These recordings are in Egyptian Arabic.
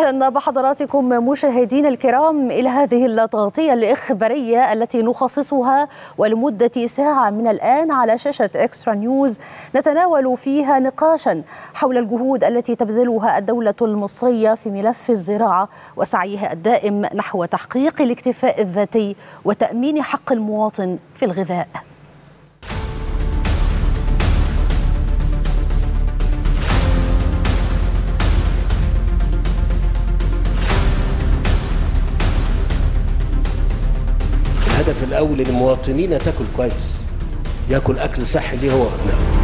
اهلا بحضراتكم مشاهدينا الكرام الى هذه التغطيه الاخباريه التي نخصصها ولمده ساعه من الان على شاشه اكسترا نيوز نتناول فيها نقاشا حول الجهود التي تبذلها الدوله المصريه في ملف الزراعه وسعيها الدائم نحو تحقيق الاكتفاء الذاتي وتامين حق المواطن في الغذاء. الهدف الاول للمواطنين تاكل كويس ياكل اكل صحي ليه هو وابنائه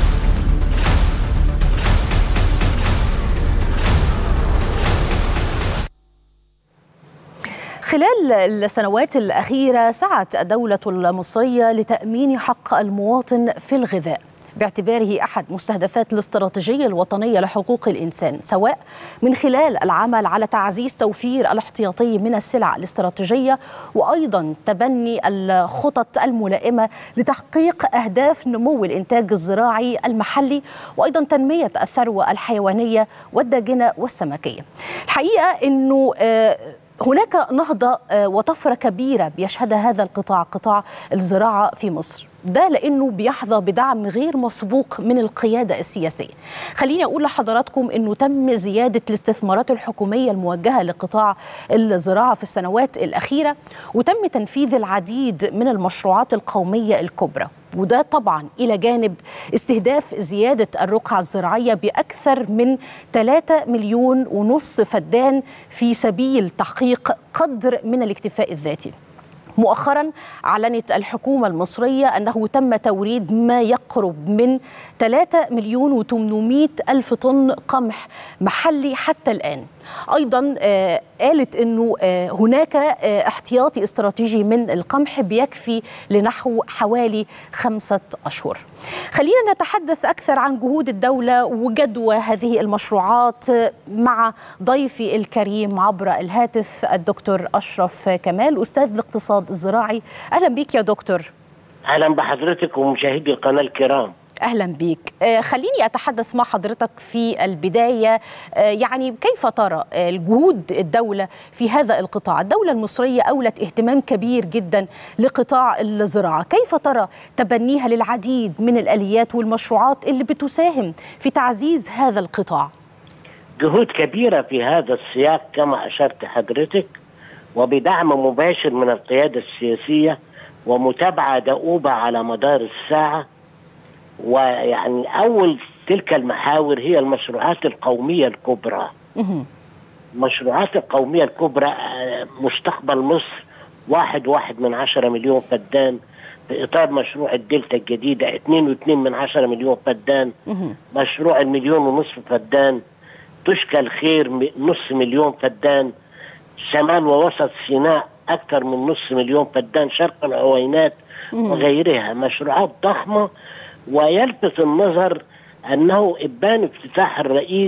خلال السنوات الأخيرة سعت الدولة المصرية لتأمين حق المواطن في الغذاء باعتباره احد مستهدفات الاستراتيجيه الوطنيه لحقوق الانسان سواء من خلال العمل على تعزيز توفير الاحتياطي من السلع الاستراتيجيه وايضا تبني الخطط الملائمه لتحقيق اهداف نمو الانتاج الزراعي المحلي وايضا تنميه الثروه الحيوانيه والداجنه والسمكيه. الحقيقه انه هناك نهضه وطفره كبيره بيشهدها هذا القطاع قطاع الزراعه في مصر. ده لانه بيحظى بدعم غير مسبوق من القياده السياسيه. خليني اقول لحضراتكم انه تم زياده الاستثمارات الحكوميه الموجهه لقطاع الزراعه في السنوات الاخيره وتم تنفيذ العديد من المشروعات القوميه الكبرى. وده طبعا الى جانب استهداف زياده الرقعه الزراعيه باكثر من 3 مليون ونص فدان في سبيل تحقيق قدر من الاكتفاء الذاتي. مؤخرا اعلنت الحكومه المصريه انه تم توريد ما يقرب من 3 مليون و800 الف طن قمح محلي حتى الان ايضا آه قالت انه آه هناك آه احتياطي استراتيجي من القمح بيكفي لنحو حوالي خمسه اشهر. خلينا نتحدث اكثر عن جهود الدوله وجدوى هذه المشروعات مع ضيفي الكريم عبر الهاتف الدكتور اشرف كمال استاذ الاقتصاد الزراعي. اهلا بك يا دكتور. اهلا بحضرتك ومشاهدي القناه الكرام. اهلا بيك آه خليني اتحدث مع حضرتك في البدايه آه يعني كيف ترى آه الجهود الدوله في هذا القطاع الدوله المصريه اولت اهتمام كبير جدا لقطاع الزراعه كيف ترى تبنيها للعديد من الاليات والمشروعات اللي بتساهم في تعزيز هذا القطاع جهود كبيره في هذا السياق كما اشرت حضرتك وبدعم مباشر من القياده السياسيه ومتابعه دؤوبه على مدار الساعه ويعني اول تلك المحاور هي المشروعات القوميه الكبرى. المشروعات القوميه الكبرى مستقبل مصر واحد واحد من عشرة مليون فدان في اطار مشروع الدلتا الجديده اتنين واتنين من عشرة مليون فدان مشروع المليون ونصف فدان تشكى الخير نص مليون فدان شمال ووسط سيناء اكثر من نص مليون فدان شرق العوينات وغيرها مشروعات ضخمه ويلفت النظر انه ابان افتتاح الرئيس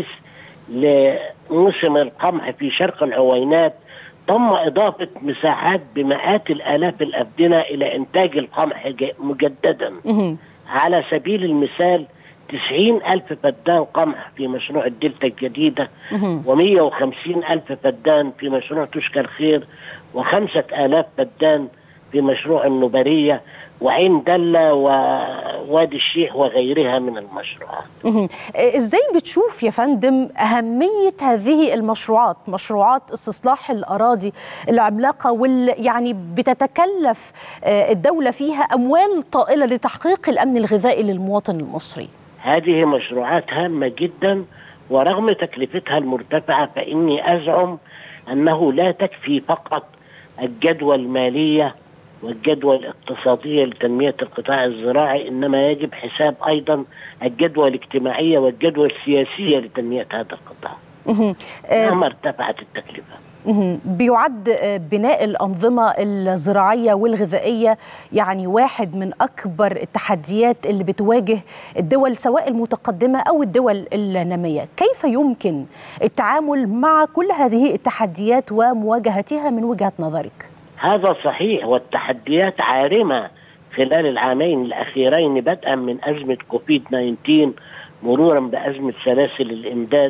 لموسم القمح في شرق العوينات تم اضافه مساحات بمئات الالاف الافدنه الى انتاج القمح مجددا على سبيل المثال تسعين ألف فدان قمح في مشروع الدلتا الجديدة ومية وخمسين ألف فدان في مشروع تشكى الخير وخمسة آلاف فدان في مشروع النبرية وعين دلة ووادي الشيخ وغيرها من المشروعات ازاي بتشوف يا فندم أهمية هذه المشروعات مشروعات استصلاح الأراضي العملاقة وال يعني بتتكلف الدولة فيها أموال طائلة لتحقيق الأمن الغذائي للمواطن المصري هذه مشروعات هامة جدا ورغم تكلفتها المرتفعة فإني أزعم أنه لا تكفي فقط الجدوى المالية والجدوى الاقتصادية لتنمية القطاع الزراعي إنما يجب حساب أيضا الجدوى الاجتماعية والجدوى السياسية لتنمية هذا القطاع مهما ارتفعت التكلفة بيعد بناء الأنظمة الزراعية والغذائية يعني واحد من أكبر التحديات اللي بتواجه الدول سواء المتقدمة أو الدول النامية كيف يمكن التعامل مع كل هذه التحديات ومواجهتها من وجهة نظرك؟ هذا صحيح والتحديات عارمة خلال العامين الأخيرين بدءا من أزمة كوفيد 19 مرورا بأزمة سلاسل الإمداد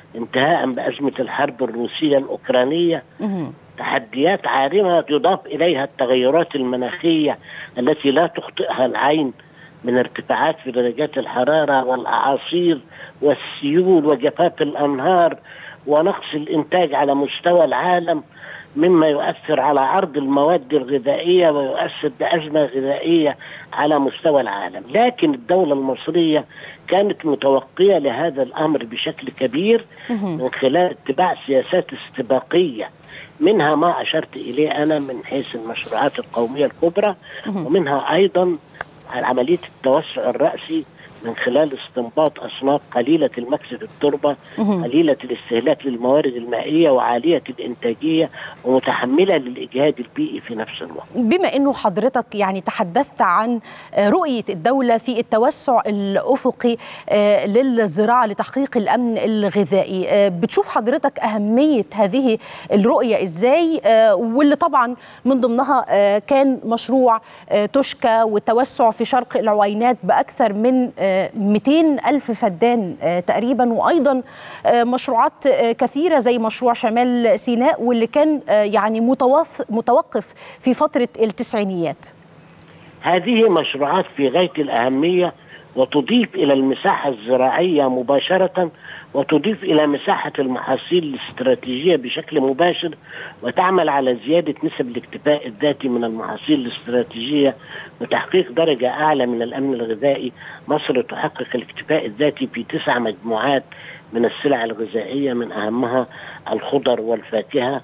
انتهاء بأزمة الحرب الروسية الأوكرانية تحديات عارمة يضاف إليها التغيرات المناخية التي لا تخطئها العين من ارتفاعات في درجات الحرارة والأعاصير والسيول وجفاف الأنهار ونقص الإنتاج على مستوى العالم مما يؤثر على عرض المواد الغذائية ويؤثر بأزمة غذائية على مستوى العالم لكن الدولة المصرية كانت متوقية لهذا الأمر بشكل كبير من خلال اتباع سياسات استباقية منها ما أشرت إليه أنا من حيث المشروعات القومية الكبرى ومنها أيضا عملية التوسع الرأسي من خلال استنباط أصناف قليلة المكس في التربة قليلة الاستهلاك للموارد المائية وعالية الإنتاجية ومتحملة للإجهاد البيئي في نفس الوقت بما أنه حضرتك يعني تحدثت عن رؤية الدولة في التوسع الأفقي للزراعة لتحقيق الأمن الغذائي بتشوف حضرتك أهمية هذه الرؤية إزاي واللي طبعا من ضمنها كان مشروع تشكى والتوسع في شرق العوينات بأكثر من 200 ألف فدان تقريبا وأيضا مشروعات كثيرة زي مشروع شمال سيناء واللي كان يعني متوقف في فترة التسعينيات هذه مشروعات في غاية الأهمية وتضيف إلى المساحة الزراعية مباشرة وتضيف إلى مساحة المحاصيل الاستراتيجية بشكل مباشر وتعمل على زيادة نسب الاكتفاء الذاتي من المحاصيل الاستراتيجية وتحقيق درجة أعلى من الأمن الغذائي مصر تحقق الاكتفاء الذاتي في تسع مجموعات من السلع الغذائية من أهمها الخضر والفاكهة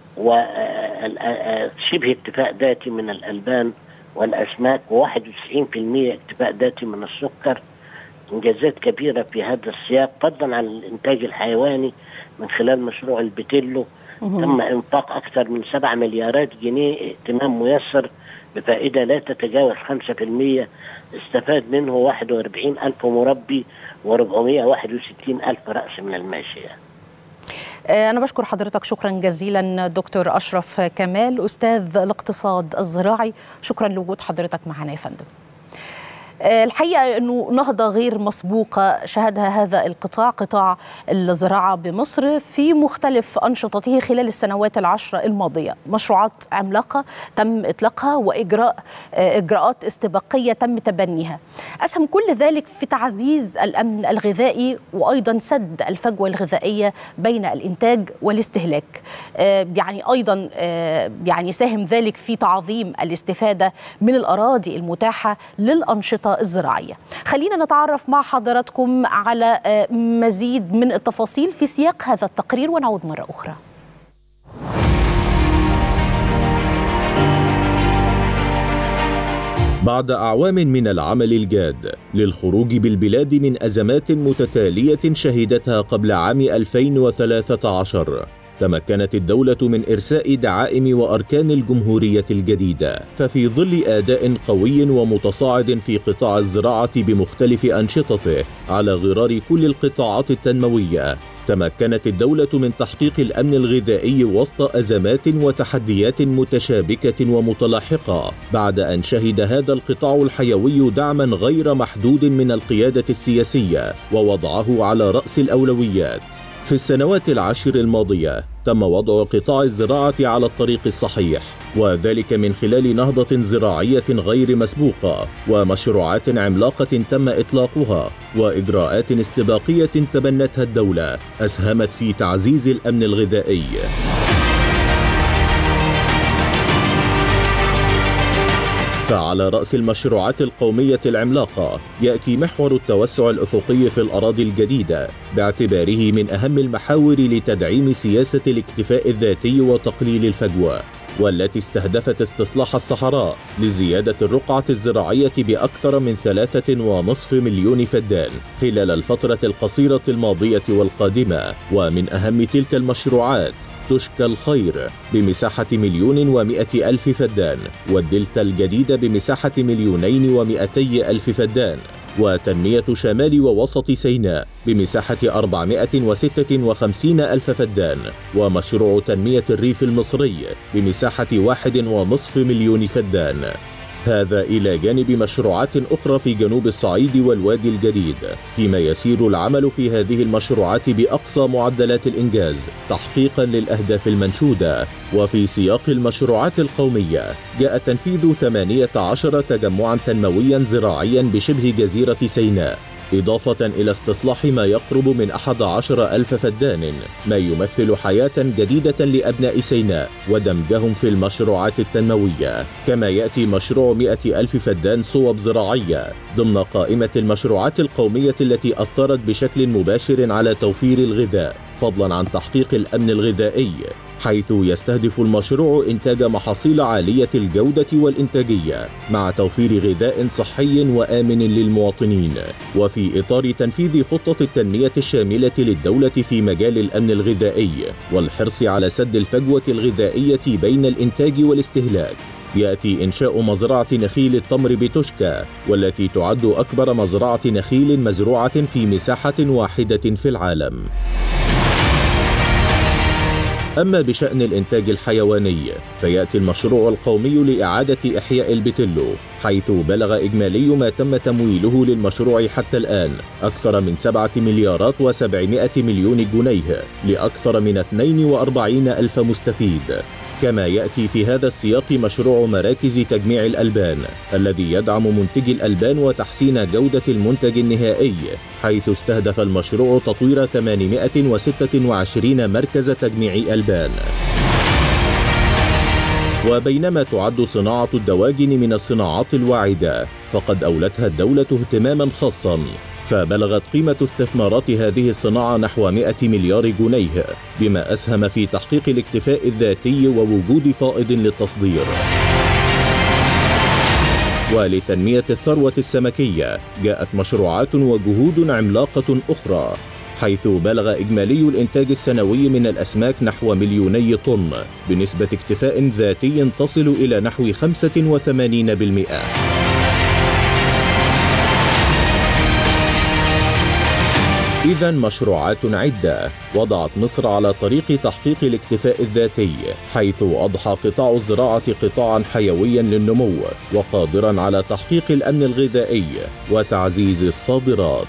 وشبه اكتفاء ذاتي من الألبان والأسماك و91% اكتفاء ذاتي من السكر انجازات كبيره في هذا السياق فضلا عن الانتاج الحيواني من خلال مشروع البتيلو تم انفاق اكثر من 7 مليارات جنيه ائتمام ميسر بفائده لا تتجاوز 5% استفاد منه 41 ألف مربي و461 ألف رأس من الماشية أنا بشكر حضرتك شكرا جزيلا دكتور أشرف كمال أستاذ الاقتصاد الزراعي شكرا لوجود حضرتك معنا يا فندم الحقيقه انه نهضه غير مسبوقه شهدها هذا القطاع قطاع الزراعه بمصر في مختلف انشطته خلال السنوات العشره الماضيه، مشروعات عملاقه تم اطلاقها واجراء اجراءات استباقيه تم تبنيها. اسهم كل ذلك في تعزيز الامن الغذائي وايضا سد الفجوه الغذائيه بين الانتاج والاستهلاك. يعني ايضا يعني ساهم ذلك في تعظيم الاستفاده من الاراضي المتاحه للانشطه الزراعية خلينا نتعرف مع حضراتكم على مزيد من التفاصيل في سياق هذا التقرير ونعود مرة أخرى بعد أعوام من العمل الجاد للخروج بالبلاد من أزمات متتالية شهدتها قبل عام 2013 تمكنت الدولة من إرساء دعائم وأركان الجمهورية الجديدة، ففي ظل أداء قوي ومتصاعد في قطاع الزراعة بمختلف أنشطته على غرار كل القطاعات التنموية، تمكنت الدولة من تحقيق الأمن الغذائي وسط أزمات وتحديات متشابكة ومتلاحقة، بعد أن شهد هذا القطاع الحيوي دعما غير محدود من القيادة السياسية، ووضعه على رأس الأولويات. في السنوات العشر الماضية تم وضع قطاع الزراعة على الطريق الصحيح وذلك من خلال نهضة زراعية غير مسبوقة ومشروعات عملاقة تم إطلاقها وإجراءات استباقية تبنتها الدولة أسهمت في تعزيز الأمن الغذائي فعلى رأس المشروعات القومية العملاقة يأتي محور التوسع الأفقي في الأراضي الجديدة باعتباره من أهم المحاور لتدعيم سياسة الاكتفاء الذاتي وتقليل الفجوة والتي استهدفت استصلاح الصحراء لزيادة الرقعة الزراعية بأكثر من ثلاثة ونصف مليون فدان خلال الفترة القصيرة الماضية والقادمة ومن أهم تلك المشروعات تشكى الخير بمساحة مليون ومائة ألف فدان والدلتا الجديدة بمساحة مليونين ومائتي ألف فدان وتنمية شمال ووسط سيناء بمساحة 456 ألف فدان ومشروع تنمية الريف المصري بمساحة واحد ونصف مليون فدان هذا إلى جانب مشروعات أخرى في جنوب الصعيد والوادي الجديد فيما يسير العمل في هذه المشروعات بأقصى معدلات الإنجاز تحقيقا للأهداف المنشودة وفي سياق المشروعات القومية جاء تنفيذ 18 تجمعا تنمويا زراعيا بشبه جزيرة سيناء إضافة إلى استصلاح ما يقرب من 11 ألف فدان ما يمثل حياة جديدة لأبناء سيناء ودمجهم في المشروعات التنموية كما يأتي مشروع 100 ألف فدان صوب زراعية ضمن قائمة المشروعات القومية التي أثرت بشكل مباشر على توفير الغذاء فضلا عن تحقيق الأمن الغذائي حيث يستهدف المشروع إنتاج محاصيل عالية الجودة والإنتاجية مع توفير غذاء صحي وآمن للمواطنين وفي إطار تنفيذ خطة التنمية الشاملة للدولة في مجال الأمن الغذائي والحرص على سد الفجوة الغذائية بين الإنتاج والاستهلاك ياتي انشاء مزرعه نخيل التمر بتشكى والتي تعد اكبر مزرعه نخيل مزروعه في مساحه واحده في العالم أما بشأن الإنتاج الحيواني فيأتي المشروع القومي لإعادة إحياء البتلو حيث بلغ إجمالي ما تم تمويله للمشروع حتى الآن أكثر من 7 مليارات و700 مليون جنيه لأكثر من 42 ألف مستفيد كما يأتي في هذا السياق مشروع مراكز تجميع الألبان الذي يدعم منتجي الألبان وتحسين جودة المنتج النهائي حيث استهدف المشروع تطوير 826 مركز تجميع ألبان وبينما تعد صناعة الدواجن من الصناعات الواعدة فقد أولتها الدولة اهتماما خاصا فبلغت قيمة استثمارات هذه الصناعة نحو 100 مليار جنيه بما أسهم في تحقيق الاكتفاء الذاتي ووجود فائض للتصدير ولتنمية الثروة السمكية جاءت مشروعات وجهود عملاقة أخرى حيث بلغ إجمالي الإنتاج السنوي من الأسماك نحو مليوني طن بنسبة اكتفاء ذاتي تصل إلى نحو 85%. إذا مشروعات عدة وضعت مصر على طريق تحقيق الاكتفاء الذاتي حيث أضحى قطاع الزراعة قطاعا حيويا للنمو وقادرا على تحقيق الأمن الغذائي وتعزيز الصادرات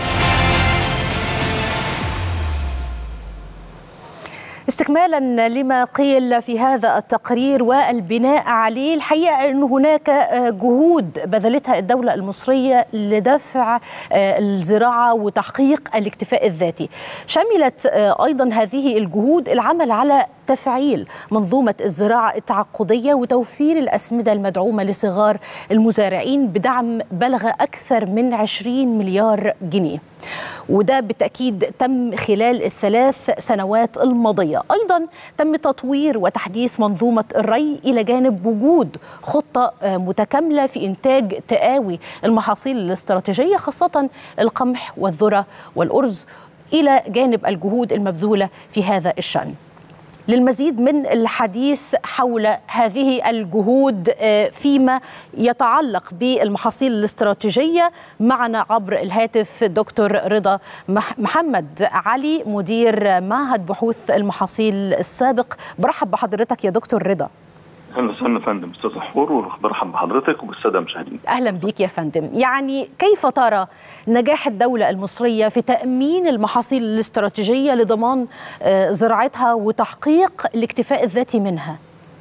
استكمالا لما قيل في هذا التقرير والبناء عليه الحقيقه ان هناك جهود بذلتها الدوله المصريه لدفع الزراعه وتحقيق الاكتفاء الذاتي شملت ايضا هذه الجهود العمل على تفعيل منظومة الزراعة التعقدية وتوفير الأسمدة المدعومة لصغار المزارعين بدعم بلغ أكثر من 20 مليار جنيه وده بالتأكيد تم خلال الثلاث سنوات الماضية أيضا تم تطوير وتحديث منظومة الري إلى جانب وجود خطة متكاملة في إنتاج تقاوي المحاصيل الاستراتيجية خاصة القمح والذرة والأرز إلى جانب الجهود المبذولة في هذا الشأن للمزيد من الحديث حول هذه الجهود فيما يتعلق بالمحاصيل الاستراتيجية معنا عبر الهاتف دكتور رضا محمد علي مدير معهد بحوث المحاصيل السابق برحب بحضرتك يا دكتور رضا اهلا وسهلا فندم استاذ حفور وبرحب بحضرتك وبالساده المشاهدين اهلا بيك يا فندم يعني كيف ترى نجاح الدوله المصريه في تامين المحاصيل الاستراتيجيه لضمان زراعتها وتحقيق الاكتفاء الذاتي منها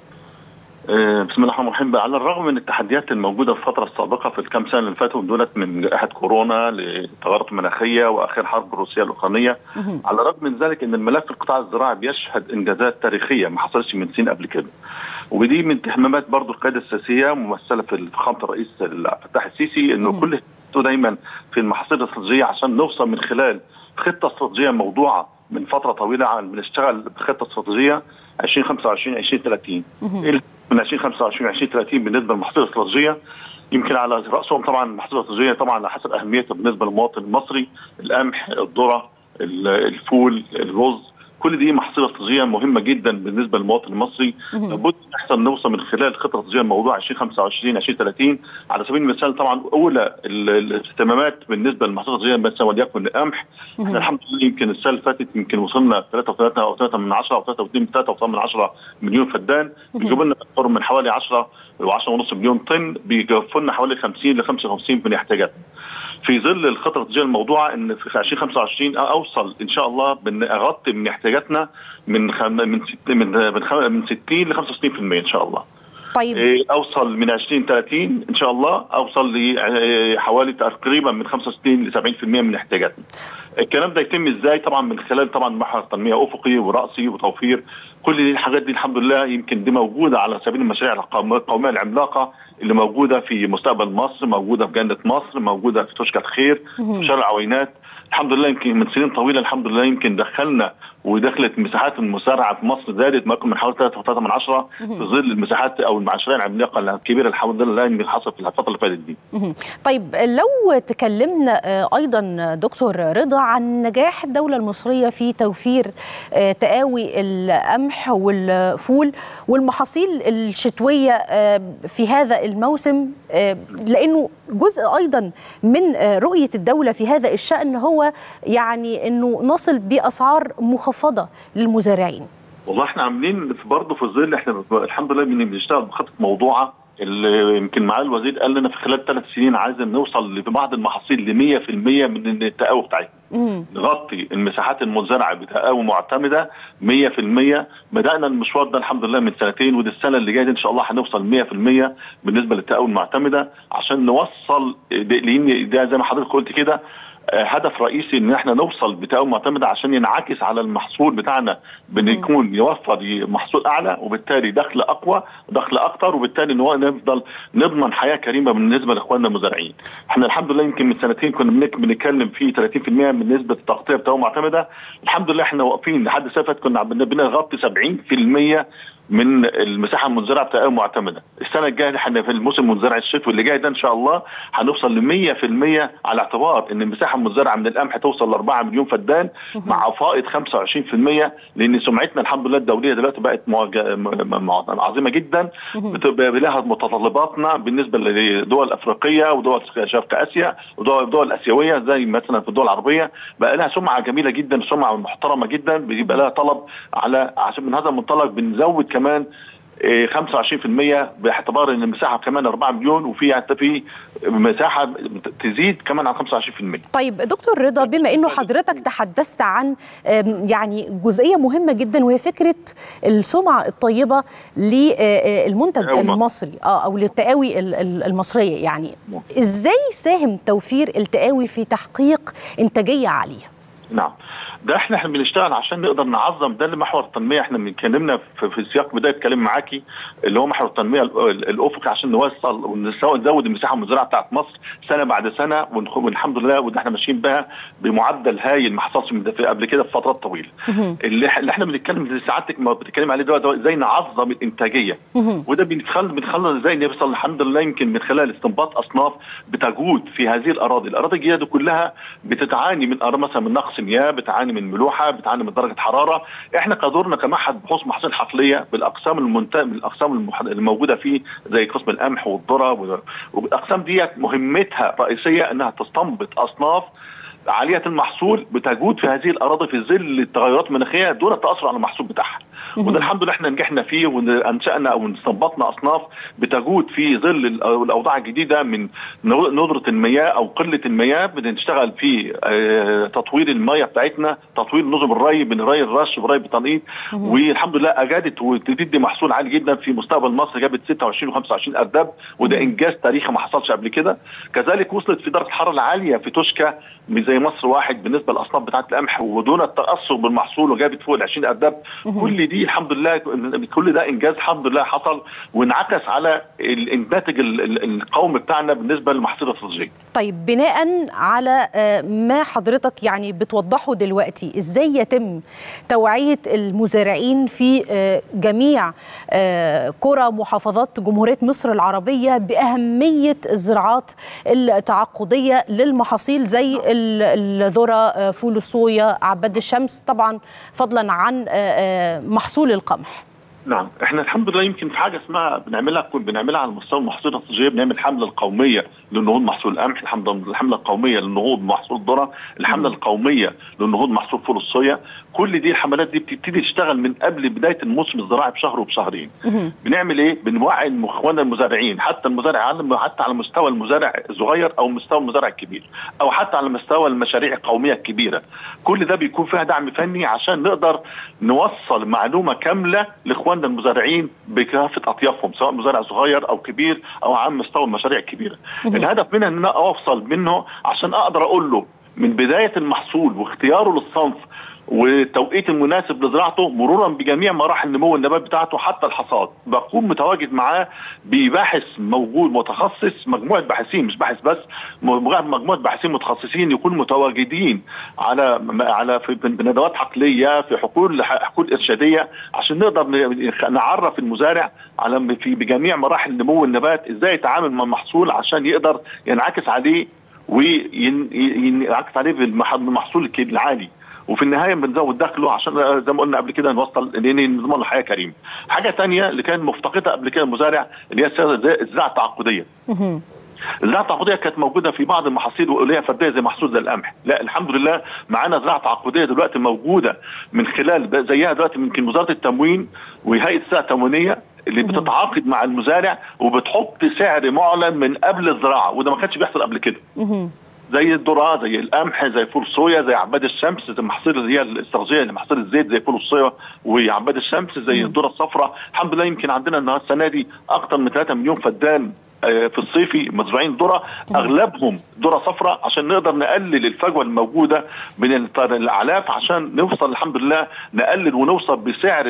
بسم الله الرحمن الرحيم على الرغم من التحديات الموجوده في الفتره السابقه في الكام سنه اللي فاتوا دولت من جائحه كورونا لتغيرات المناخيه واخر حرب روسيا الاوكرانيه على الرغم من ذلك ان الملف القطاع الزراعي بيشهد انجازات تاريخيه ما حصلتش من سنين قبل كده ودي من اهتمامات برضو القياده السياسيه ممثله في فخامه الرئيس عبد الفتاح السيسي انه كل دايما في المحاصيل الاستراتيجيه عشان نوصل من خلال خطه استراتيجيه موضوعه من فتره طويله عن بنشتغل بخطه استراتيجيه 2025 2030 من 2025 2030 بالنسبه للمحاصيل الاستراتيجيه يمكن على راسهم طبعا المحاصيل الاستراتيجيه طبعا على حسب اهميتها بالنسبه للمواطن المصري القمح الذره الفول الرز كل دي محصيله استراتيجيه مهمه جدا بالنسبه للمواطن المصري لابد نحصل نوصل من خلال خطه استراتيجيه الموضوع 2025 2030 على سبيل المثال طبعا اولى الاهتمامات بالنسبه للمحصيله الاستراتيجيه مثلا وليكن القمح احنا الحمد لله يمكن السنه اللي فاتت يمكن وصلنا 3 او 3 من 10 او 3 و2 3 من 10 مليون فدان بيجيب لنا من حوالي 10 و10.5 مليون طن بيكفوا لنا حوالي 50 ل 55 من احتياجاتنا. في ظل الخطه الاستراتيجيه الموضوعه ان في 2025 اوصل ان شاء الله بان اغطي من احتياجاتنا من خم... من ست... من من, خم... من 60 ل 65% ان شاء الله. طيب إيه، اوصل من 20 30 ان شاء الله اوصل لحوالي تقريبا من 65 ل 70% من احتياجاتنا. الكلام ده يتم ازاي؟ طبعا من خلال طبعا محور تنميه افقي وراسي وتوفير كل دي الحاجات دي الحمد لله يمكن دي موجوده على سبيل المشاريع القوم- القوميه العملاقه اللي موجوده في مستقبل مصر، موجوده في جنه مصر، موجوده في توشكا الخير، في شارع عوينات، الحمد لله يمكن من سنين طويله الحمد لله يمكن دخلنا ودخلت مساحات المزارعه في مصر زادت ما يكون من حوالي 3.3 من عشرة في ظل المساحات او المشاريع العملاقه الكبيره الحمد لله اللي حصلت في الفتره اللي فاتت دي. مهم. طيب لو تكلمنا آه، ايضا دكتور رضا عن نجاح الدوله المصريه في توفير آه، تقاوي القمح والفول والمحاصيل الشتويه آه، في هذا الموسم آه، لانه جزء ايضا من آه، رؤيه الدوله في هذا الشان هو يعني انه نصل باسعار مخفضه للمزارعين والله احنا عاملين في- برضه في ظل احنا ب- الحمد لله بن- بنشتغل بخطه موضوعه اللي يمكن معالي الوزير قال لنا في خلال ثلاث سنين عايز نوصل لبعض المحاصيل ل 100% من التقاوي بتاعتنا. مم. نغطي المساحات المزرعه بتقاوي معتمده 100% بدانا المشوار ده الحمد لله من سنتين ودي السنه اللي جايه دي ان شاء الله هنوصل 100% بالنسبه للتقاوي المعتمده عشان نوصل لان ده زي ما حضرتك قلت كده آه، هدف رئيسي ان احنا نوصل بتقاوي معتمده عشان ينعكس على المحصول بتاعنا بان يكون يوفر محصول اعلى وبالتالي دخل اقوى دخل اكتر وبالتالي ان هو نفضل نضمن حياه كريمه بالنسبه لاخواننا المزارعين. احنا الحمد لله يمكن من سنتين كنا بنك- بنتكلم في 30% من نسبه التغطيه بتقاوي معتمده الحمد لله احنا واقفين لحد السنه اللي فاتت كنا بن- بنغطي 70% من المساحه المزرعه بتقاوي معتمده، السنه الجايه احنا في الموسم المزرعي الشتوي اللي جاي ده ان شاء الله هنوصل ل 100% على اعتبار ان المساحه المزرعه من القمح توصل ل 4 مليون فدان مع فائض 25% لان سمعتنا الحمد لله الدوليه دلوقتي بقت معج- م- م- عظيمه جدا بتبقى لها متطلباتنا بالنسبه لدول افريقيه ودول شرق اسيا ودول دول اسيويه زي مثلا في الدول العربيه بقى لها سمعه جميله جدا سمعه محترمه جدا بيبقى لها طلب على عشان من هذا المنطلق بنزود كمان إيه، 25% باعتبار ان المساحه كمان 4 مليون وفي حتى في مساحه تزيد كمان عن 25%. طيب دكتور رضا بما انه حضرتك تحدثت عن آم، يعني جزئيه مهمه جدا وهي فكره السمعه الطيبه للمنتج تقاوي مصر. المصري اه او للتقاوي ال- ال- المصريه يعني ازاي ساهم توفير التقاوي في تحقيق انتاجيه عاليه نعم ده احنا احنا بنشتغل عشان نقدر نعظم ده اللي محور التنميه احنا بنتكلمنا في, في سياق بدايه الكلام معاكي اللي هو محور التنميه ال- الافقي عشان نوصل ونسو- نزود المساحه المزرعه بتاعت مصر سنه بعد سنه ونخ- والحمد لله وده احنا ماشيين بها بمعدل هايل ما حصلش من ده في- قبل كده في فترات طويله. اللي, ح- اللي احنا بنتكلم زي سعادتك ما بتتكلم عليه دلوقتي هو ازاي نعظم الانتاجيه وده بنخل بنخلص ازاي نوصل الحمد لله يمكن من خلال استنباط اصناف بتجود في هذه الاراضي، الاراضي الجديده دي كلها بتتعاني من أر- مثلا من نقص مياه، بتعاني من ملوحه، بتعاني من درجه حراره، احنا كدورنا كمعهد بحوث محاصيل حقليه بالاقسام المنت... من الاقسام المح... الموجوده فيه زي قسم القمح والذره وال- والاقسام ديت مهمتها الرئيسيه انها تستنبط اصناف عاليه المحصول بتجود في هذه الاراضي في ظل التغيرات المناخيه دون التاثر على المحصول بتاعها. وده الحمد لله احنا نجحنا فيه وانشانا او استنبطنا اصناف بتجود في ظل ال- الاوضاع الجديده من نو- ندره المياه او قله المياه بنشتغل في آه، تطوير المياه بتاعتنا تطوير نظم الري بين ري الرش وري بالتنقيط والحمد لله اجادت وتدي محصول عالي جدا في مستقبل مصر جابت 26 و25 ارداب وده انجاز تاريخي ما حصلش قبل كده كذلك وصلت في درجه الحراره العاليه في توشكا مش زي مصر واحد بالنسبه للاصناف بتاعت القمح ودون التاثر بالمحصول وجابت فوق ال 20 ارداب كل دي الحمد لله كل ده انجاز الحمد لله حصل وانعكس على الناتج ال- ال- القومي بتاعنا بالنسبه للمحاصيل الاستراتيجيه. طيب بناء على آه، ما حضرتك يعني بتوضحه دلوقتي ازاي يتم توعية المزارعين في آه، جميع آه، قرى محافظات جمهورية مصر العربية بأهمية الزراعات التعاقدية للمحاصيل زي ال- الذرة آه، فول الصويا عباد الشمس طبعا فضلا عن آه، آه، محصول القمح نعم احنا الحمد لله يمكن في حاجه اسمها بنعملها بنعملها على مستوى المحاصيل الاستراتيجيه بنعمل الحمله القوميه للنهوض محصول القمح الحمله القوميه للنهوض محصول الذره الحمله القوميه للنهوض محصول فول الصويا كل دي الحملات دي بتبتدي تشتغل من قبل بدايه الموسم الزراعي بشهر وبشهرين بنعمل ايه بنوعي اخواننا المزارعين حتى المزارع حتى على مستوى المزارع الصغير او مستوى المزارع الكبير او حتى على مستوى المشاريع القوميه الكبيره كل ده بيكون فيها دعم فني عشان نقدر نوصل معلومه كامله لاخواننا المزارعين بكافه اطيافهم سواء مزارع صغير او كبير او على مستوى المشاريع الكبيره الهدف منها ان انا اوصل منه عشان اقدر اقول له من بدايه المحصول واختياره للصنف والتوقيت المناسب لزراعته مرورا بجميع مراحل نمو النبات بتاعته حتى الحصاد بكون متواجد معاه بباحث موجود متخصص مجموعه باحثين مش باحث بس مجموعه باحثين متخصصين يكونوا متواجدين على على في بندوات حقليه في حقول حقول ارشاديه عشان نقدر نعرف المزارع على في بجميع مراحل نمو النبات ازاي يتعامل مع المحصول عشان يقدر ينعكس عليه وينعكس عليه بالمحصول العالي وفي النهايه بنزود دخله عشان زي ما قلنا قبل كده نوصل نضمن له حياه كريمه. حاجه ثانيه اللي كان مفتقدها قبل كده المزارع اللي هي الزراعه التعاقديه. الزراعه التعاقديه كانت موجوده في بعض المحاصيل واللي هي فرديه زي محصول زي القمح، لا الحمد لله معانا زراعه تعاقديه دلوقتي موجوده من خلال زيها دلوقتي يمكن وزاره التموين وهيئه السلع التموينيه اللي بتتعاقد مع المزارع وبتحط سعر معلن من قبل الزراعه وده ما كانش بيحصل قبل كده. زي الذره زي القمح زي فول الصويا زي عباد الشمس زي المحاصيل اللي هي الاستراتيجيه محاصيل الزيت زي فول الصويا وعباد الشمس زي الذره الصفراء الحمد لله يمكن عندنا النهارده السنه دي اكثر من 3 مليون فدان في الصيفي مزروعين ذره اغلبهم ذره صفراء عشان نقدر نقلل الفجوه الموجوده بين الاعلاف عشان نوصل الحمد لله نقلل ونوصل بسعر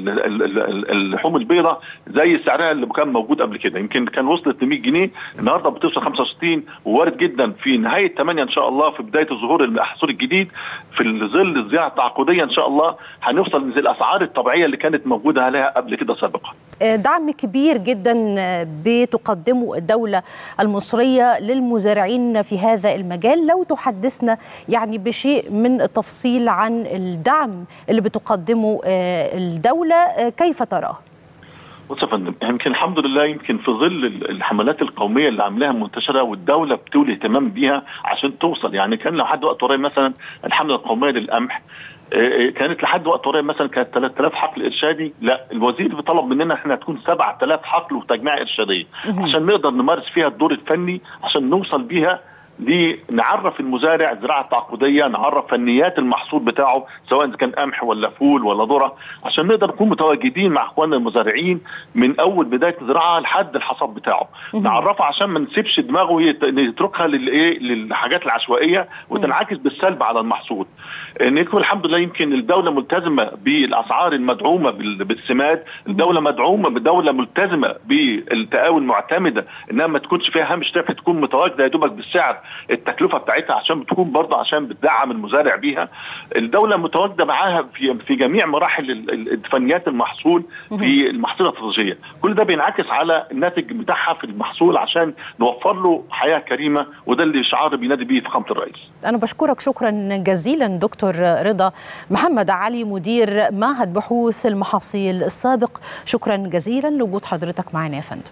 اللحوم البيضاء زي سعرها اللي كان موجود قبل كده يمكن كان وصلت ل 100 جنيه النهارده بتوصل 65 ووارد جدا في نهايه 8 ان شاء الله في بدايه ظهور المحصول الجديد في ظل الزراعه التعاقديه ان شاء الله هنوصل للاسعار الطبيعيه اللي كانت موجوده عليها قبل كده سابقا. دعم كبير جدا بتقدمه الدولة المصرية للمزارعين في هذا المجال لو تحدثنا يعني بشيء من التفصيل عن الدعم اللي بتقدمه الدولة كيف تراه؟ بص يا فندم يمكن الحمد لله يمكن في ظل الحملات القوميه اللي عاملاها منتشره والدوله بتولي اهتمام بيها عشان توصل يعني كان لحد وقت قريب مثلا الحمله القوميه للقمح كانت لحد وقت قريب مثلا كانت 3000 حقل ارشادي لا الوزير بيطلب مننا احنا تكون 7000 حقل وتجميع ارشاديه عشان نقدر نمارس فيها الدور الفني عشان نوصل بيها دي نعرف المزارع الزراعه التعاقديه نعرف فنيات المحصول بتاعه سواء كان قمح ولا فول ولا ذره عشان نقدر نكون متواجدين مع اخواننا المزارعين من اول بدايه الزراعه لحد الحصاد بتاعه نعرفه عشان ما نسيبش دماغه يتركها للايه للحاجات العشوائيه وتنعكس بالسلب على المحصول نكون الحمد لله يمكن الدوله ملتزمه بالاسعار المدعومه بالسماد الدوله مدعومه بدوله ملتزمه بالتقاوي المعتمده انها ما تكونش فيها هامش ربح تكون متواجده يا دوبك بالسعر التكلفه بتاعتها عشان بتكون برضه عشان بتدعم المزارع بيها الدوله متواجده معاها في في جميع مراحل فنيات المحصول في المحصول الاستراتيجيه كل ده بينعكس على الناتج بتاعها في المحصول عشان نوفر له حياه كريمه وده اللي شعار بينادي بيه فخامه الرئيس انا بشكرك شكرا جزيلا دكتور رضا محمد علي مدير معهد بحوث المحاصيل السابق شكرا جزيلا لوجود حضرتك معنا يا فندم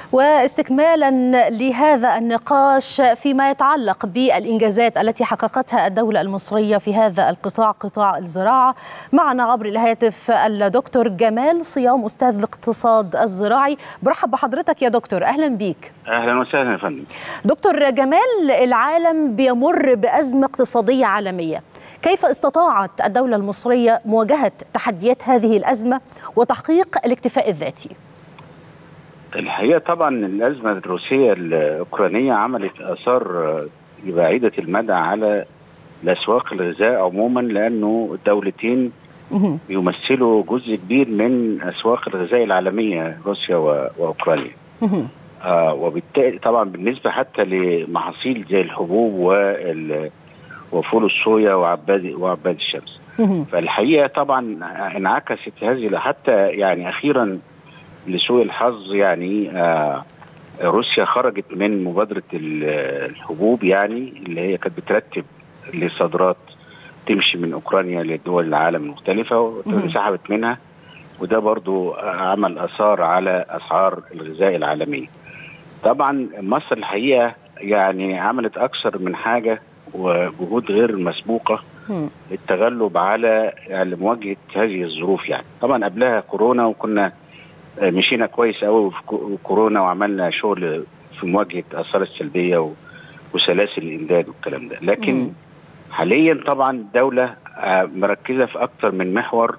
واستكمالا لهذا النقاش فيما يتعلق بالانجازات التي حققتها الدوله المصريه في هذا القطاع قطاع الزراعه معنا عبر الهاتف الدكتور جمال صيام استاذ الاقتصاد الزراعي برحب بحضرتك يا دكتور اهلا بيك اهلا وسهلا يا فندم دكتور جمال العالم بيمر بازمه اقتصاديه عالميه كيف استطاعت الدوله المصريه مواجهه تحديات هذه الازمه وتحقيق الاكتفاء الذاتي الحقيقه طبعا الازمه الروسيه الاوكرانيه عملت اثار بعيده المدى على الاسواق الغذاء عموما لانه الدولتين بيمثلوا جزء كبير من اسواق الغذاء العالميه روسيا واوكرانيا. آه وبالتالي طبعا بالنسبه حتى لمحاصيل زي الحبوب وال وفول الصويا وعباد وعباد الشمس. فالحقيقه طبعا انعكست هذه حتى يعني اخيرا لسوء الحظ يعني آه روسيا خرجت من مبادره الحبوب يعني اللي هي كانت بترتب لصادرات تمشي من اوكرانيا لدول العالم المختلفه وانسحبت منها وده برضو عمل اثار على اسعار الغذاء العالميه. طبعا مصر الحقيقه يعني عملت اكثر من حاجه وجهود غير مسبوقه للتغلب على يعني مواجهه هذه الظروف يعني طبعا قبلها كورونا وكنا مشينا كويس قوي في كورونا وعملنا شغل في مواجهه الاثار السلبيه وسلاسل الامداد والكلام ده لكن م. حاليا طبعا الدوله مركزه في اكثر من محور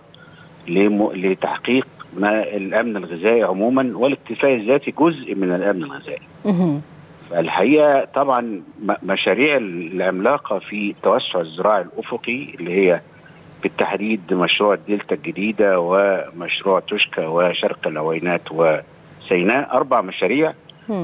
لتحقيق ما الامن الغذائي عموما والاكتفاء الذاتي جزء من الامن الغذائي. فالحقيقه طبعا مشاريع العملاقه في التوسع الزراعي الافقي اللي هي بالتحديد مشروع الدلتا الجديده ومشروع توشكا وشرق العوينات وسيناء اربع مشاريع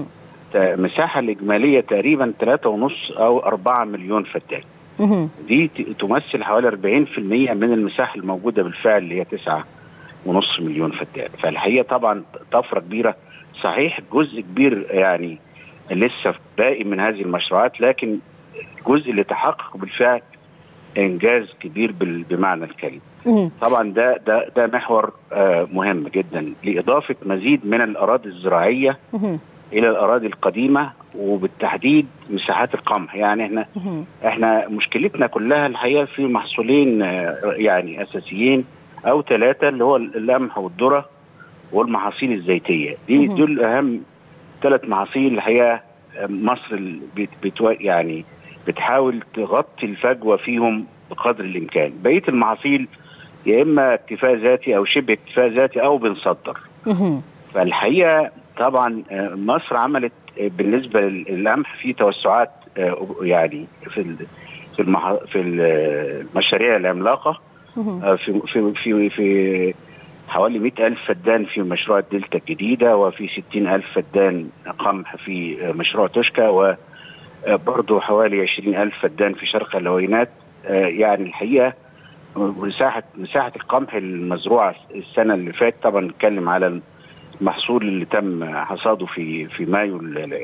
المساحه الاجماليه تقريبا 3.5 او 4 مليون فدان. دي تمثل حوالي 40% من المساحه الموجوده بالفعل اللي هي 9 ونص مليون فدان فالحقيقه طبعا طفره كبيره صحيح جزء كبير يعني لسه باقي من هذه المشروعات لكن الجزء اللي تحقق بالفعل انجاز كبير بمعنى الكلمه طبعا ده ده ده محور آه مهم جدا لاضافه مزيد من الاراضي الزراعيه الى الاراضي القديمه وبالتحديد مساحات القمح يعني احنا احنا مشكلتنا كلها الحقيقه في محصولين يعني اساسيين او ثلاثه اللي هو القمح والذره والمحاصيل الزيتيه دي دول اهم ثلاث محاصيل الحقيقه مصر بتو يعني بتحاول تغطي الفجوه فيهم بقدر الامكان بقيه المحاصيل يا اما اكتفاء ذاتي او شبه اكتفاء ذاتي او بنصدر فالحقيقه طبعا مصر عملت بالنسبه للقمح في توسعات يعني في في المح... في المشاريع العملاقه في في في, في حوالي 100 ألف فدان في مشروع الدلتا الجديدة وفي 60 ألف فدان قمح في مشروع توشكا وبرضه حوالي 20 ألف فدان في شرق الهوينات يعني الحقيقة مساحة مساحة القمح المزروعة السنة اللي فاتت طبعا نتكلم على المحصول اللي تم حصاده في في مايو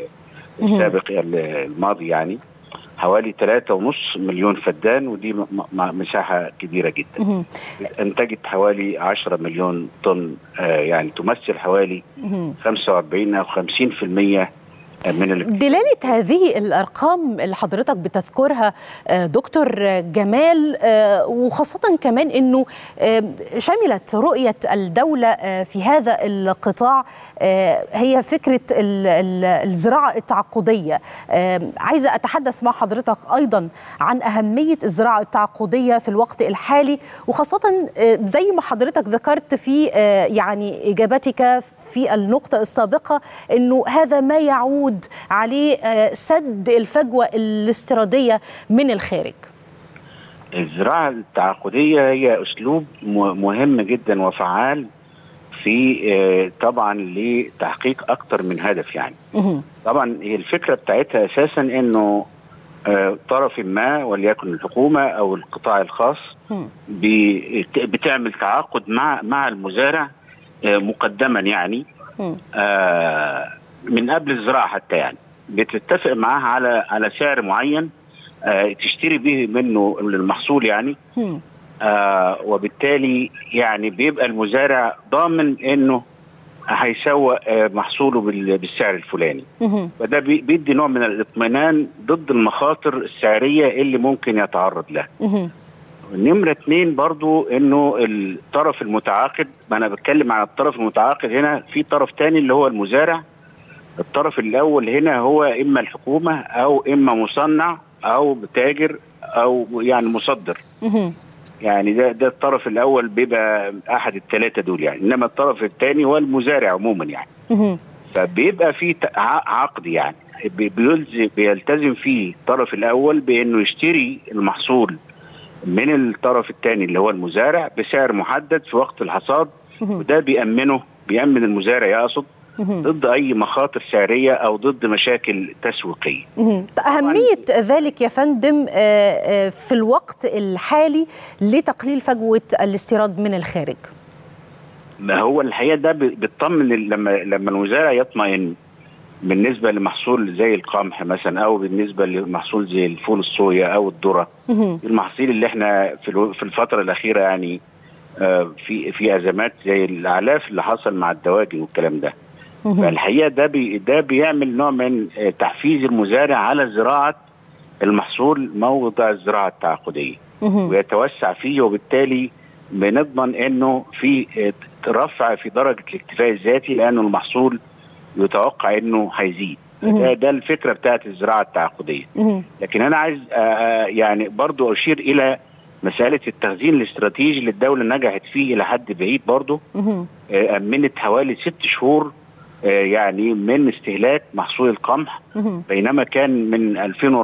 السابق الماضي يعني حوالي 3.5 مليون فدان ودي مساحة كبيرة جدا انتجت حوالي 10 مليون طن آه يعني تمثل حوالي 45 أو 50% من دلالة هذه الأرقام اللي حضرتك بتذكرها دكتور جمال وخاصة كمان أنه شملت رؤية الدولة في هذا القطاع هي فكرة الزراعة التعاقدية عايزة أتحدث مع حضرتك أيضا عن أهمية الزراعة التعاقدية في الوقت الحالي وخاصة زي ما حضرتك ذكرت في يعني إجابتك في النقطة السابقة أنه هذا ما يعود عليه سد الفجوة الاستيرادية من الخارج الزراعة التعاقدية هي أسلوب مهم جدا وفعال في طبعا لتحقيق أكثر من هدف يعني طبعا هي الفكرة بتاعتها أساسا أنه طرف ما وليكن الحكومة أو القطاع الخاص بتعمل تعاقد مع مع المزارع مقدما يعني من قبل الزراعه حتى يعني بتتفق معاها على على سعر معين آه تشتري به منه المحصول يعني آه وبالتالي يعني بيبقى المزارع ضامن انه هيسوق آه، محصوله بال- بالسعر الفلاني مهم. فده بي- بيدي نوع من الاطمئنان ضد المخاطر السعريه اللي ممكن يتعرض لها مهم. نمرة اتنين برضو انه الطرف المتعاقد ما انا بتكلم عن الطرف المتعاقد هنا في طرف تاني اللي هو المزارع الطرف الاول هنا هو اما الحكومة او اما مصنع او تاجر او يعني مصدر مهم. يعني ده ده الطرف الاول بيبقى احد الثلاثة دول يعني انما الطرف الثاني هو المزارع عموما يعني مهم. فبيبقى في ت- ع- عقد يعني بي- بيلزم بيلتزم فيه الطرف الاول بانه يشتري المحصول من الطرف الثاني اللي هو المزارع بسعر محدد في وقت الحصاد مهم. وده بيأمنه بيأمن المزارع يقصد مهم. ضد اي مخاطر سعريه او ضد مشاكل تسويقيه. مهم. أهمية ذلك يا فندم آه، آه، في الوقت الحالي لتقليل فجوة الاستيراد من الخارج ما هو الحقيقه ده بي- بيطمن ال- لما لما المزارع يطمئن بالنسبه لمحصول زي القمح مثلا او بالنسبه لمحصول زي الفول الصويا او الذره مهم. المحاصيل اللي احنا في الو- في الفتره الاخيره يعني آه، في في ازمات زي الاعلاف اللي حصل مع الدواجن والكلام ده مهم. فالحقيقه ده بي ده بيعمل نوع من آه، تحفيز المزارع على زراعه المحصول موضع الزراعه التعاقديه مهم. ويتوسع فيه وبالتالي بنضمن انه في آه، رفع في درجه الاكتفاء الذاتي لانه المحصول يتوقع انه هيزيد مهم. ده, ده الفكره بتاعت الزراعه التعاقديه مهم. لكن انا عايز آه، آه، يعني برضو اشير الى مساله التخزين الاستراتيجي اللي الدوله نجحت فيه الى حد بعيد برضو مهم. آه، امنت حوالي ست شهور آه، يعني من استهلاك محصول القمح مهم. بينما كان من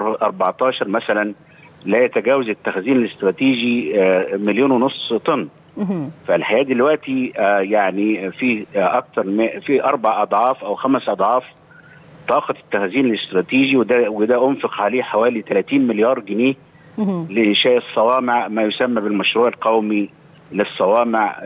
2014 مثلا لا يتجاوز التخزين الاستراتيجي آه، مليون ونص طن مهم. فالحقيقه دلوقتي آه، يعني في آه، اكثر من في اربع اضعاف او خمس اضعاف طاقه التخزين الاستراتيجي وده وده انفق عليه حوالي 30 مليار جنيه مهم. لانشاء الصوامع ما يسمى بالمشروع القومي للصوامع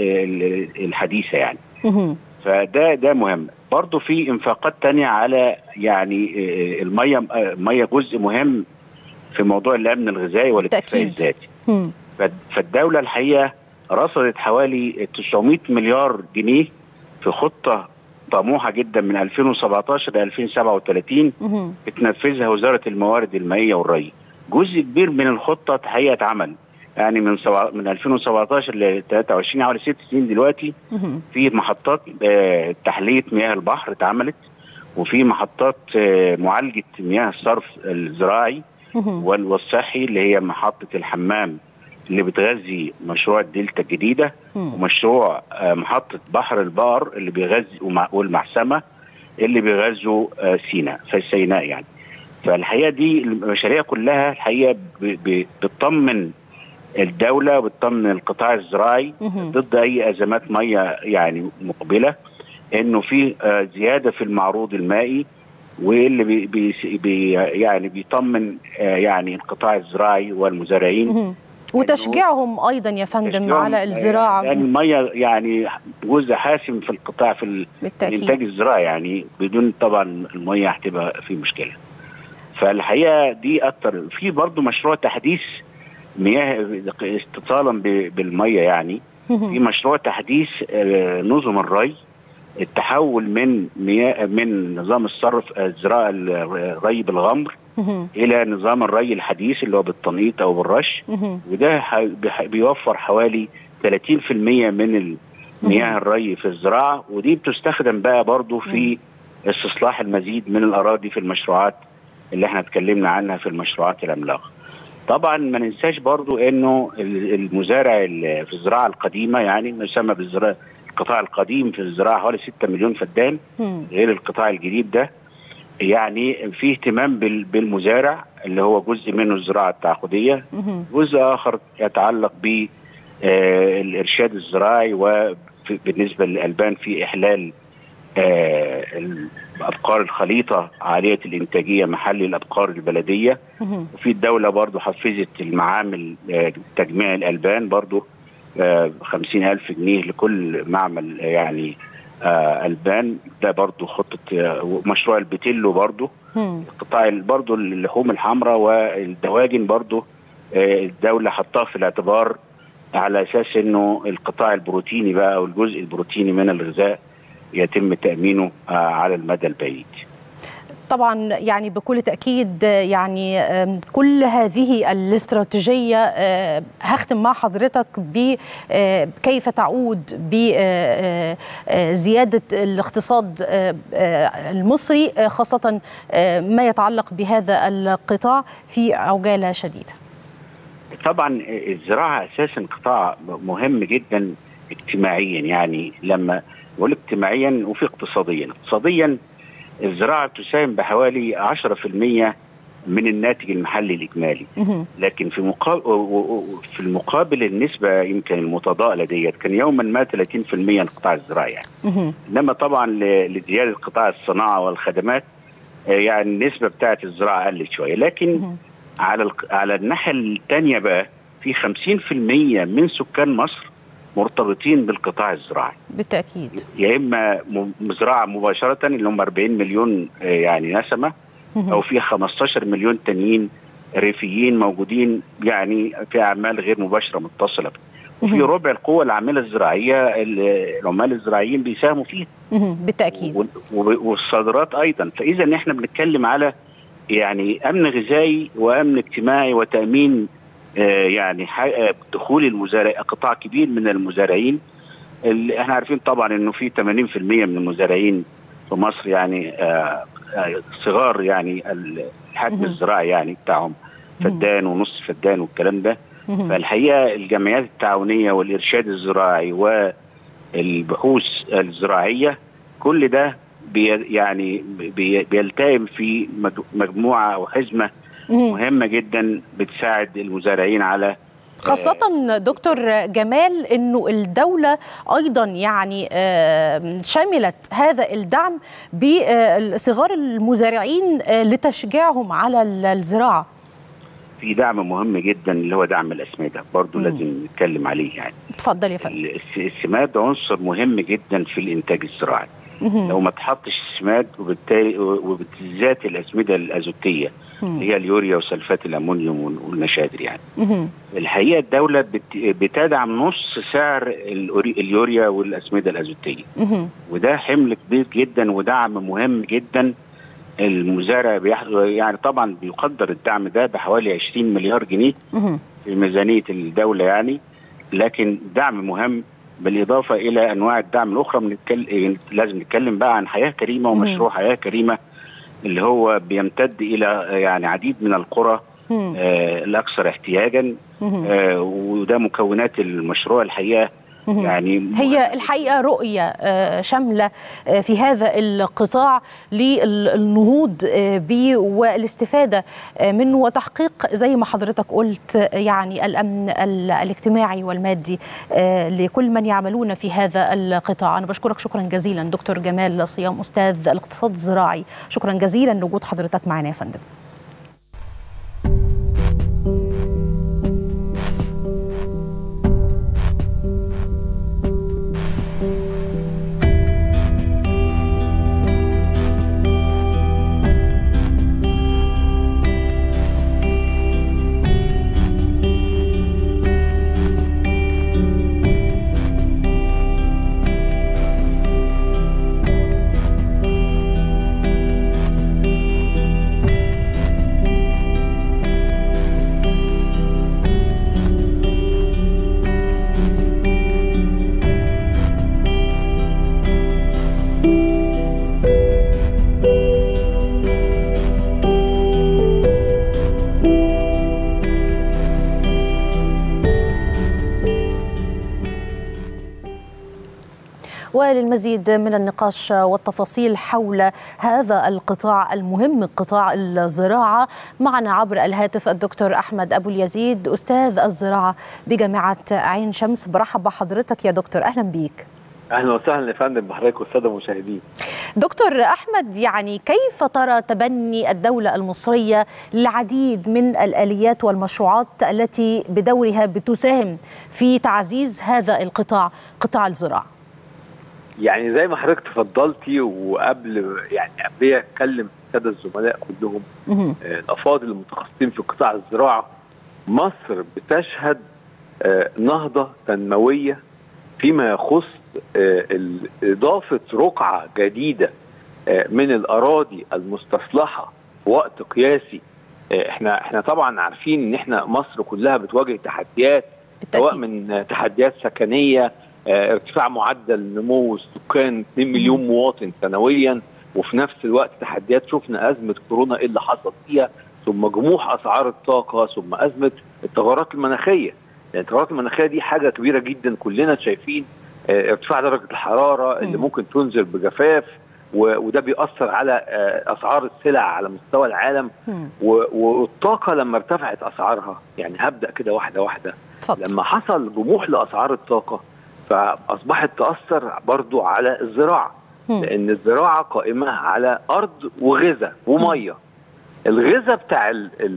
ال- الحديثه يعني مهم. فده ده مهم برضه في انفاقات تانية على يعني آه، الميه آه، الميه جزء مهم في موضوع الامن الغذائي والاكتفاء بالتأكيد. الذاتي مهم. ف- فالدوله الحقيقه رصدت حوالي 900 مليار جنيه في خطه طموحه جدا من 2017 ل 2037 مهم. بتنفذها وزاره الموارد المائيه والري. جزء كبير من الخطه الحقيقه اتعمل يعني من سبع من 2017 ل 23 حوالي ست سنين دلوقتي مهم. في محطات آه، تحليه مياه البحر اتعملت وفي محطات آه، معالجه مياه الصرف الزراعي مهم. وال- والصحي اللي هي محطه الحمام اللي بتغذي مشروع الدلتا الجديده مم. ومشروع آه، محطه بحر البقر اللي بيغذي ومع- والمحسمه اللي بيغذوا آه، سيناء في سيناء يعني فالحقيقه دي المشاريع كلها الحقيقه ب- ب- بتطمن الدوله وبتطمن القطاع الزراعي مهم. ضد اي ازمات ميه يعني مقبله انه في آه، زياده في المعروض المائي واللي بي بي بي يعني بيطمن آه، يعني القطاع الزراعي والمزارعين مهم. وتشجيعهم ايضا يا فندم تشجيعهم، على آه، الزراعه لان الميه يعني جزء حاسم في القطاع في ال- الانتاج بالتاكيد الزراعي يعني بدون طبعا الميه هتبقى في مشكله فالحقيقه دي اكتر في برضو مشروع تحديث مياه اتصالا ب- بالميه يعني في مهم. مشروع تحديث آه، نظم الري التحول من مياه من نظام الصرف الزراعه الري بالغمر مهم. الى نظام الري الحديث اللي هو بالتنقيط او بالرش مهم. وده ح- بح- بيوفر حوالي 30% من ال- مياه الري في الزراعه ودي بتستخدم بقى برضو في استصلاح المزيد من الاراضي في المشروعات اللي احنا اتكلمنا عنها في المشروعات العملاقه. طبعا ما ننساش برضو انه ال- المزارع ال- في الزراعه القديمه يعني ما يسمى بالزراعه القطاع القديم في الزراعه حوالي 6 مليون فدان مم. غير القطاع الجديد ده يعني في اهتمام بال- بالمزارع اللي هو جزء منه الزراعه التعاقديه مهم. جزء اخر يتعلق ب آه، الارشاد الزراعي وبالنسبه للالبان في احلال آه، الابقار الخليطه عاليه الانتاجيه محل الابقار البلديه مهم. وفي الدوله برضو حفزت المعامل آه، تجميع الالبان برضو خمسين ألف جنيه لكل معمل آه، يعني آه، البان ده برضو خطه آه، مشروع البتيلو برضو مم. قطاع برضو اللحوم الحمراء والدواجن برضو آه، الدولة حطها في الاعتبار على أساس أنه القطاع البروتيني بقى أو الجزء البروتيني من الغذاء يتم تامينه على المدى البعيد. طبعا يعني بكل تاكيد يعني كل هذه الاستراتيجيه هختم مع حضرتك بكيف تعود بزياده الاقتصاد المصري خاصه ما يتعلق بهذا القطاع في عجاله شديده. طبعا الزراعه اساسا قطاع مهم جدا اجتماعيا يعني لما بقول اجتماعيا وفي اقتصاديا، اقتصاديا الزراعه تساهم بحوالي 10% من الناتج المحلي الاجمالي لكن في مقابل في المقابل النسبه يمكن المتضائله ديت كان يوما ما 30% القطاع الزراعي يعني انما طبعا لزياده قطاع الصناعه والخدمات يعني النسبه بتاعت الزراعه قلت شويه لكن على على الناحيه الثانيه بقى في 50% من سكان مصر مرتبطين بالقطاع الزراعي بالتاكيد يا اما مزرعه مباشره اللي هم 40 مليون يعني نسمه او في 15 مليون تانيين ريفيين موجودين يعني في اعمال غير مباشره متصله وفي ربع القوى العامله الزراعيه العمال الزراعيين بيساهموا فيها بالتاكيد والصادرات ايضا فاذا احنا بنتكلم على يعني امن غذائي وامن اجتماعي وتامين يعني دخول المزارع قطاع كبير من المزارعين اللي احنا عارفين طبعا انه في 80% من المزارعين في مصر يعني صغار يعني الحجم الزراعي يعني بتاعهم فدان ونص فدان والكلام ده فالحقيقه الجمعيات التعاونيه والارشاد الزراعي والبحوث الزراعيه كل ده بي يعني بي بيلتئم في مجموعه او حزمه مهمه جدا بتساعد المزارعين على خاصة دكتور جمال انه الدولة ايضا يعني شملت هذا الدعم بصغار المزارعين لتشجيعهم على الزراعة في دعم مهم جدا اللي هو دعم الاسمده برضه لازم نتكلم عليه يعني اتفضل يا فندم السماد عنصر مهم جدا في الانتاج الزراعي لو ما تحطش السماد وبالتالي وبالذات الاسمده الازوتيه اللي هي اليوريا وسلفات الامونيوم والنشادر يعني الحقيقه الدوله بتدعم نص سعر اليوريا والاسمده الازوتيه وده حمل كبير جدا ودعم مهم جدا المزارع يعني طبعا بيقدر الدعم ده بحوالي 20 مليار جنيه في ميزانيه الدوله يعني لكن دعم مهم بالاضافه الى انواع الدعم الاخرى بنتكلم لازم نتكلم بقى عن حياه كريمه ومشروع حياه كريمه اللي هو بيمتد الى يعني عديد من القرى آه الاكثر احتياجا آه وده مكونات المشروع الحقيقه يعني هي الحقيقه رؤيه شامله في هذا القطاع للنهوض به والاستفاده منه وتحقيق زي ما حضرتك قلت يعني الامن الاجتماعي والمادي لكل من يعملون في هذا القطاع انا بشكرك شكرا جزيلا دكتور جمال صيام استاذ الاقتصاد الزراعي شكرا جزيلا لوجود حضرتك معنا يا فندم وللمزيد من النقاش والتفاصيل حول هذا القطاع المهم قطاع الزراعة معنا عبر الهاتف الدكتور أحمد أبو اليزيد أستاذ الزراعة بجامعة عين شمس برحب بحضرتك يا دكتور أهلا بيك اهلا وسهلا يا فندم بحضرتك والساده المشاهدين. دكتور احمد يعني كيف ترى تبني الدوله المصريه للعديد من الاليات والمشروعات التي بدورها بتساهم في تعزيز هذا القطاع قطاع الزراعه؟ يعني زي ما حضرتك تفضلتي وقبل يعني قبل اتكلم الساده الزملاء كلهم آه الافاضل المتخصصين في قطاع الزراعه مصر بتشهد آه نهضه تنمويه فيما يخص اضافه رقعه جديده من الاراضي المستصلحه في وقت قياسي احنا احنا طبعا عارفين ان احنا مصر كلها بتواجه تحديات بالتأكيد. سواء من تحديات سكنيه ارتفاع معدل نمو السكان 2 مليون مواطن سنويا وفي نفس الوقت تحديات شفنا ازمه كورونا ايه اللي حصل فيها ثم جموح اسعار الطاقه ثم ازمه التغيرات المناخيه يعني التغيرات المناخيه دي حاجه كبيره جدا كلنا شايفين ارتفاع درجه الحراره اللي ممكن تنزل بجفاف وده بيأثر على اسعار السلع على مستوى العالم والطاقه لما ارتفعت اسعارها يعني هبدا كده واحده واحده اتفضل. لما حصل جموح لاسعار الطاقه فاصبحت تاثر برضو على الزراعه لان الزراعه قائمه على ارض وغذاء وميه الغذاء بتاع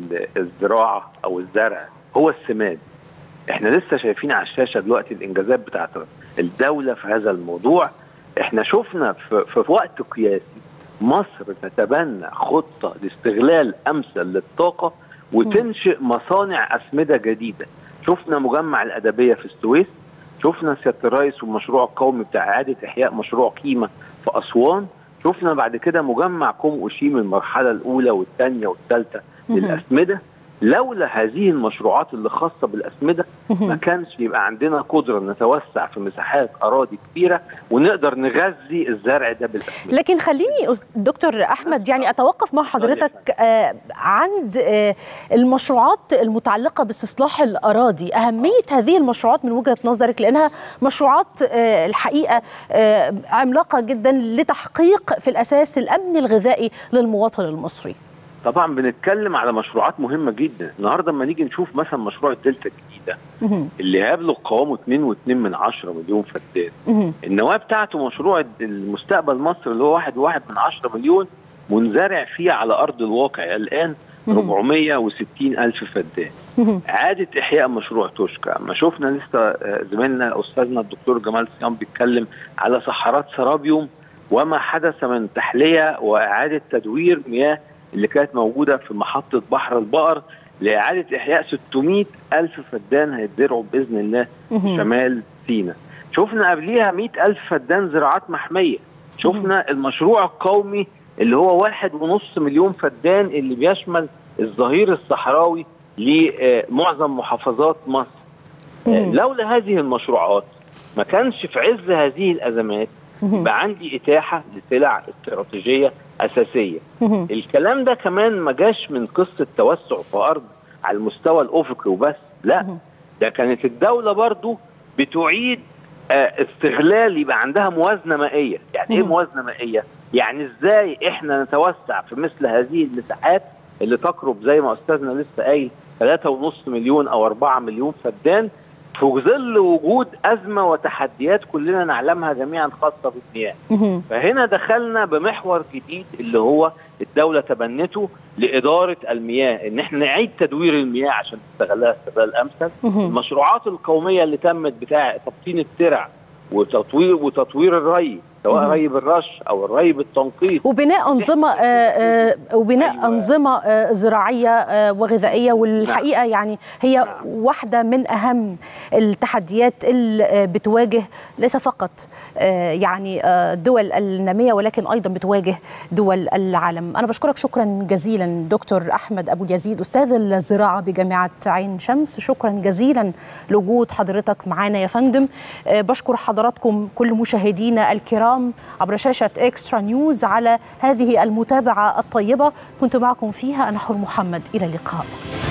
الزراعه او الزرع هو السماد احنا لسه شايفين على الشاشه دلوقتي الانجازات بتاعت الدوله في هذا الموضوع احنا شفنا في, في وقت قياسي مصر تتبنى خطه لاستغلال امثل للطاقه وتنشئ مصانع اسمده جديده شفنا مجمع الادبيه في السويس شفنا سياده الرئيس والمشروع القومي بتاع اعاده احياء مشروع قيمه في اسوان شفنا بعد كده مجمع كوم اوشيم المرحله الاولى والثانيه والثالثه للاسمده لولا هذه المشروعات اللي خاصه بالاسمده ما كانش يبقى عندنا قدره نتوسع في مساحات اراضي كبيره ونقدر نغذي الزرع ده بالاسمده لكن خليني دكتور احمد يعني اتوقف مع حضرتك آه عند آه المشروعات المتعلقه باستصلاح الاراضي اهميه هذه المشروعات من وجهه نظرك لانها مشروعات آه الحقيقه آه عملاقه جدا لتحقيق في الاساس الامن الغذائي للمواطن المصري طبعا بنتكلم على مشروعات مهمه جدا النهارده لما نيجي نشوف مثلا مشروع الدلتا الجديده اللي هيبلغ قوامه 2.2 من 10 مليون فدان النواه بتاعته مشروع المستقبل مصر اللي هو 1.1 من 10 مليون منزرع فيه على ارض الواقع الان 460 الف فدان اعاده احياء مشروع توشكا ما شفنا لسه زميلنا استاذنا الدكتور جمال صيام بيتكلم على صحارات سرابيوم وما حدث من تحليه واعاده تدوير مياه اللي كانت موجوده في محطه بحر البقر لاعاده احياء 600 الف فدان هيتزرعوا باذن الله في شمال سيناء. شفنا قبليها 100 الف فدان زراعات محميه. شفنا المشروع القومي اللي هو واحد ونص مليون فدان اللي بيشمل الظهير الصحراوي لمعظم محافظات مصر. لولا هذه المشروعات ما كانش في عز هذه الازمات يبقى عندي اتاحه لسلع استراتيجيه اساسيه. الكلام ده كمان ما جاش من قصه توسع في ارض على المستوى الافقي وبس، لا ده كانت الدوله برضو بتعيد استغلال يبقى عندها موازنه مائيه، يعني ايه موازنه مائيه؟ يعني ازاي احنا نتوسع في مثل هذه المساحات اللي تقرب زي ما استاذنا لسه قايل 3.5 مليون او 4 مليون فدان في ظل وجود ازمه وتحديات كلنا نعلمها جميعا خاصه بالمياه. فهنا دخلنا بمحور جديد اللي هو الدوله تبنته لاداره المياه ان احنا نعيد تدوير المياه عشان نستغلها استغلال امثل. المشروعات القوميه اللي تمت بتاع تبطين الترع وتطوير وتطوير الري سواء ري بالرش او الري بالتنقيط وبناء انظمه آه آه وبناء أيوة. انظمه آه زراعيه آه وغذائيه والحقيقه نعم. يعني هي نعم. واحده من اهم التحديات اللي بتواجه ليس فقط آه يعني الدول الناميه ولكن ايضا بتواجه دول العالم انا بشكرك شكرا جزيلا دكتور احمد ابو اليزيد استاذ الزراعه بجامعه عين شمس شكرا جزيلا لوجود حضرتك معانا يا فندم آه بشكر حضراتكم كل مشاهدينا الكرام عبر شاشة إكسترا نيوز على هذه المتابعة الطيبة كنت معكم فيها أنا حور محمد إلى اللقاء